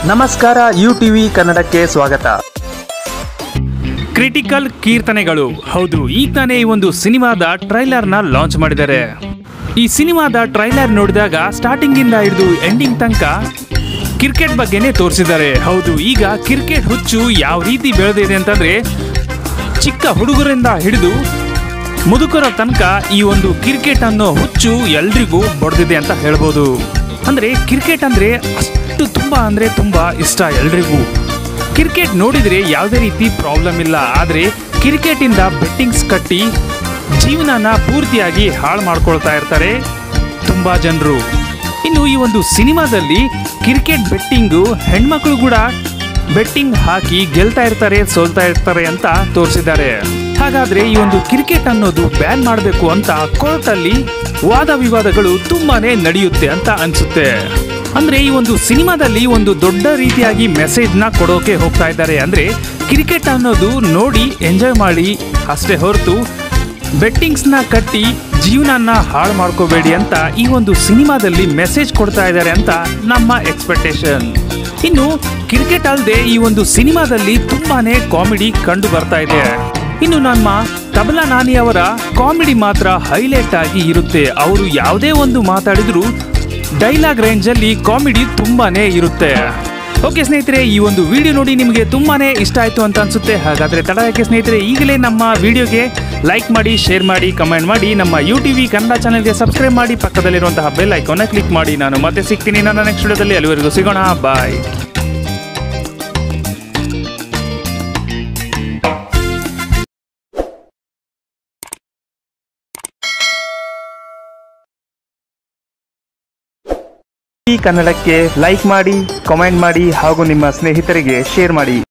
ನಮಸ್ಕಾರ you TV ಕನ್ನಡಕ್ಕೆ ಸ್ವಾಗತ ಕ್ರಿಟಿಕಲ್ ಕೀರ್ತನೆಗಳು ಹೌದು ಈಗ ತಾನೇ ಈ ಒಂದು ಸಿನಿಮಾದ ಟ್ರೈಲರ್ನ ಲಾಂಚ್ ಮಾಡಿದ್ದಾರೆ ಈ ಸಿನಿಮಾದ ಟ್ರೈಲರ್ ನೋಡಿದಾಗ ಸ್ಟಾರ್ಟಿಂಗ್ ಇಂದ ಹಿಡಿದು ಎಂಡಿಂಗ್ ತನಕ ಕ್ರಿಕೆಟ್ ಬಗ್ಗೆನೇ ತೋರಿಸಿದ್ದಾರೆ ಹೌದು ಈಗ ಕ್ರಿಕೆಟ್ ಹುಚ್ಚು ಯಾವ ರೀತಿ ಬೆಳೆದಿದೆ ಅಂತಂದ್ರೆ ಚಿಕ್ಕ ಹುಡುಗರಿಂದ ಹಿಡಿದು ಮುದುಕರ ತನಕ ಈ ಒಂದು ಕ್ರಿಕೆಟ್ ಅನ್ನೋ ಹುಚ್ಚು ಎಲ್ರಿಗೂ ಬಡ್ದಿದೆ ಅಂತ ಹೇಳ್ಬೋದು ಅಂದ್ರೆ ಕ್ರಿಕೆಟ್ ಅಂದ್ರೆ ಅಷ್ಟು ತುಂಬಾ ಅಂದ್ರೆ ತುಂಬಾ ಇಷ್ಟ ಎಲ್ರಿಗೂ ಕ್ರಿಕೆಟ್ ನೋಡಿದ್ರೆ ಯಾವುದೇ ರೀತಿ ಪ್ರಾಬ್ಲಮ್ ಇಲ್ಲ ಆದರೆ ಕ್ರಿಕೆಟಿಂದ ಬೆಟ್ಟಿಂಗ್ಸ್ ಕಟ್ಟಿ ಜೀವನನ ಪೂರ್ತಿಯಾಗಿ ಹಾಳು ಮಾಡ್ಕೊಳ್ತಾ ಇರ್ತಾರೆ ತುಂಬಾ ಜನರು ಇನ್ನು ಈ ಒಂದು ಸಿನಿಮಾದಲ್ಲಿ ಕ್ರಿಕೆಟ್ ಬೆಟ್ಟಿಂಗು ಹೆಣ್ಮಕ್ಳು ಕೂಡ ಬೆಟ್ಟಿಂಗ್ ಹಾಕಿ ಗೆಲ್ತಾ ಇರ್ತಾರೆ ಸೋಲ್ತಾ ಇರ್ತಾರೆ ಅಂತ ತೋರಿಸಿದ್ದಾರೆ ಹಾಗಾದ್ರೆ ಈ ಒಂದು ಕ್ರಿಕೆಟ್ ಅನ್ನೋದು ಬ್ಯಾನ್ ಮಾಡಬೇಕು ಅಂತ ಕೋರ್ಟ್ ಅಲ್ಲಿ ವಾದ ವಿವಾದಗಳು ತುಂಬಾನೇ ನಡೆಯುತ್ತೆ ಅಂತ ಅನ್ಸುತ್ತೆ ಅಂದ್ರೆ ಈ ಒಂದು ಸಿನಿಮಾದಲ್ಲಿ ಒಂದು ದೊಡ್ಡ ರೀತಿಯಾಗಿ ಮೆಸೇಜ್ ನ ಕೊಡೋಕೆ ಹೋಗ್ತಾ ಇದ್ದಾರೆ ಅಂದ್ರೆ ಕ್ರಿಕೆಟ್ ಅನ್ನೋದು ನೋಡಿ ಎಂಜಾಯ್ ಮಾಡಿ ಅಷ್ಟೇ ಹೊರತು ಬೆಟ್ಟಿಂಗ್ಸ್ ನ ಕಟ್ಟಿ ಜೀವನನ ಹಾಳು ಮಾಡ್ಕೋಬೇಡಿ ಅಂತ ಈ ಒಂದು ಸಿನಿಮಾದಲ್ಲಿ ಮೆಸೇಜ್ ಕೊಡ್ತಾ ಇದ್ದಾರೆ ಅಂತ ನಮ್ಮ ಎಕ್ಸ್ಪೆಕ್ಟೇಷನ್ ಇನ್ನು ಕ್ರಿಕೆಟ್ ಅಲ್ಲದೆ ಈ ಒಂದು ಸಿನಿಮಾದಲ್ಲಿ ತುಂಬಾನೇ ಕಾಮಿಡಿ ಕಂಡು ಬರ್ತಾ ಇದೆ ಇನ್ನು ನಮ್ಮ ತಬಲಾ ನಾನಿ ಅವರ ಕಾಮಿಡಿ ಮಾತ್ರ ಹೈಲೈಟ್ ಆಗಿ ಇರುತ್ತೆ ಅವರು ಯಾವುದೇ ಒಂದು ಮಾತಾಡಿದ್ರು ಡೈಲಾಗ್ ರೇಂಜ್ ಅಲ್ಲಿ ಕಾಮಿಡಿ ತುಂಬಾನೇ ಇರುತ್ತೆ ಓಕೆ ಸ್ನೇಹಿತರೆ ಈ ಒಂದು ವಿಡಿಯೋ ನೋಡಿ ನಿಮಗೆ ತುಂಬಾನೇ ಇಷ್ಟ ಆಯ್ತು ಅಂತ ಅನ್ಸುತ್ತೆ ಹಾಗಾದ್ರೆ ತಡ ಯಾಕೆ ಸ್ನೇಹಿತರೆ ಈಗಲೇ ನಮ್ಮ ವಿಡಿಯೋಗೆ ಲೈಕ್ ಮಾಡಿ ಶೇರ್ ಮಾಡಿ ಕಮೆಂಟ್ ಮಾಡಿ ನಮ್ಮ ಯು ಟಿವಿ ಕನ್ನಡ ಚಾನಲ್ಗೆ ಸಬ್ಸ್ಕ್ರೈಬ್ ಮಾಡಿ ಪಕ್ಕದಲ್ಲಿರುವಂತಹ ಬೆಲ್ ಐಕಾನ್ನ ಕ್ಲಿಕ್ ಮಾಡಿ ನಾನು ಮತ್ತೆ ಸಿಗ್ತೀನಿ ನನ್ನ ನೆಕ್ಸ್ಟ್ ವಿಡಿಯೋದಲ್ಲಿ ಅಲ್ಲಿವರೆಗೂ ಸಿಗೋಣ ಬಾಯ್ ಈ ಕನ್ನಡಕ್ಕೆ ಲೈಕ್ ಮಾಡಿ ಕಾಮೆಂಟ್ ಮಾಡಿ ಹಾಗೂ ನಿಮ್ಮ ಸ್ನೇಹಿತರಿಗೆ ಶೇರ್ ಮಾಡಿ